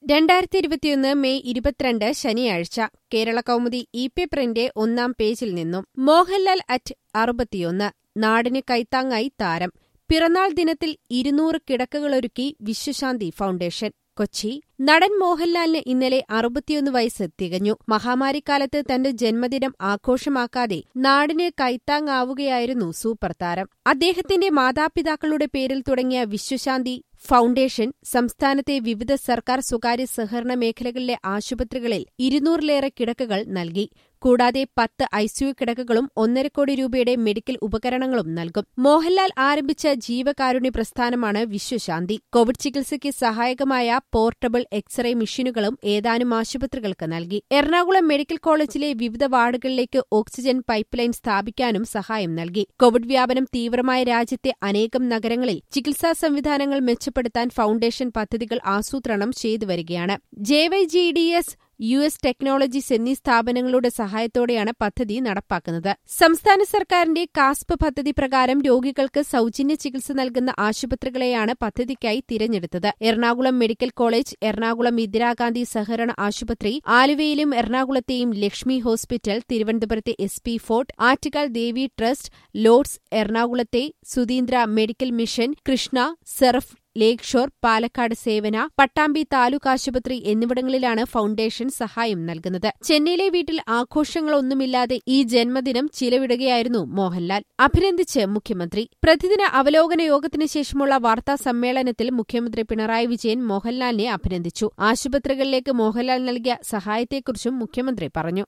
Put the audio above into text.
രണ്ടായിരത്തി ഇരുപത്തിയൊന്ന് മെയ് ഇരുപത്തിരണ്ട് ശനിയാഴ്ച കേരള കൗമുദി ഇ പേപ്പറിന്റെ ഒന്നാം പേജിൽ നിന്നും മോഹൻലാൽ അറ്റ് അറുപത്തിയൊന്ന് നാടിന് കൈത്താങ്ങായി താരം പിറന്നാൾ ദിനത്തിൽ ഇരുന്നൂറ് കിടക്കകളൊരുക്കി വിശ്വശാന്തി ഫൗണ്ടേഷൻ കൊച്ചി നടൻ മോഹൻലാലിന് ഇന്നലെ അറുപത്തിയൊന്ന് വയസ്സ് തികഞ്ഞു മഹാമാരിക്കാലത്ത് തന്റെ ജന്മദിനം ആഘോഷമാക്കാതെ നാടിന് കൈത്താങ്ങാവുകയായിരുന്നു സൂപ്പർ താരം അദ്ദേഹത്തിന്റെ മാതാപിതാക്കളുടെ പേരിൽ തുടങ്ങിയ വിശ്വശാന്തി ഫൗണ്ടേഷൻ സംസ്ഥാനത്തെ വിവിധ സർക്കാർ സ്വകാര്യ സഹകരണ മേഖലകളിലെ ആശുപത്രികളിൽ ഇരുന്നൂറിലേറെ കിടക്കകൾ നൽകി കൂടാതെ പത്ത് ഐസിയു കിടക്കകളും ഒന്നര കോടി രൂപയുടെ മെഡിക്കൽ ഉപകരണങ്ങളും നൽകും മോഹൻലാൽ ആരംഭിച്ച ജീവകാരുണ്യ പ്രസ്ഥാനമാണ് വിശ്വശാന്തി കോവിഡ് ചികിത്സയ്ക്ക് സഹായകമായ പോർട്ടബിൾ എക്സ്റേ മെഷീനുകളും ഏതാനും ആശുപത്രികൾക്ക് നൽകി എറണാകുളം മെഡിക്കൽ കോളേജിലെ വിവിധ വാർഡുകളിലേക്ക് ഓക്സിജൻ പൈപ്പ് ലൈൻ സ്ഥാപിക്കാനും സഹായം നൽകി കോവിഡ് വ്യാപനം തീവ്രമായ രാജ്യത്തെ അനേകം നഗരങ്ങളിൽ ചികിത്സാ സംവിധാനങ്ങൾ മെച്ചപ്പെടുത്താൻ ഫൗണ്ടേഷൻ പദ്ധതികൾ ആസൂത്രണം ചെയ്തുവരികയാണ് ജെവൈജിഡിഎസ് യു എസ് ടെക്നോളജീസ് എന്നീ സ്ഥാപനങ്ങളുടെ സഹായത്തോടെയാണ് പദ്ധതി നടപ്പാക്കുന്നത് സംസ്ഥാന സർക്കാരിന്റെ കാസ്പ് പദ്ധതി പ്രകാരം രോഗികൾക്ക് സൌജന്യ ചികിത്സ നൽകുന്ന ആശുപത്രികളെയാണ് പദ്ധതിക്കായി തിരഞ്ഞെടുത്തത് എറണാകുളം മെഡിക്കൽ കോളേജ് എറണാകുളം ഇന്ദിരാഗാന്ധി സഹകരണ ആശുപത്രി ആലുവയിലും എറണാകുളത്തെയും ലക്ഷ്മി ഹോസ്പിറ്റൽ തിരുവനന്തപുരത്തെ S P fort Attukal Devi trust lords എറണാകുളത്തെ സുധീന്ദ്ര മെഡിക്കൽ മിഷൻ കൃഷ്ണ സെർഫ് ലേക്ക് ഷോർ പാലക്കാട് സേവന പട്ടാമ്പി താലൂക്ക് ആശുപത്രി എന്നിവിടങ്ങളിലാണ് ഫൗണ്ടേഷൻ സഹായം നൽകുന്നത് ചെന്നൈയിലെ വീട്ടിൽ ആഘോഷങ്ങളൊന്നുമില്ലാതെ ഈ ജന്മദിനം ചിലവിടുകയായിരുന്നു മോഹൻലാൽ അഭിനന്ദിച്ച് മുഖ്യമന്ത്രി പ്രതിദിന അവലോകന യോഗത്തിന് ശേഷമുള്ള വാർത്താ സമ്മേളനത്തിൽ മുഖ്യമന്ത്രി പിണറായി വിജയൻ മോഹൻലാലിനെ അഭിനന്ദിച്ചു ആശുപത്രികളിലേക്ക് മോഹൻലാൽ നൽകിയ സഹായത്തെക്കുറിച്ചും മുഖ്യമന്ത്രി പറഞ്ഞു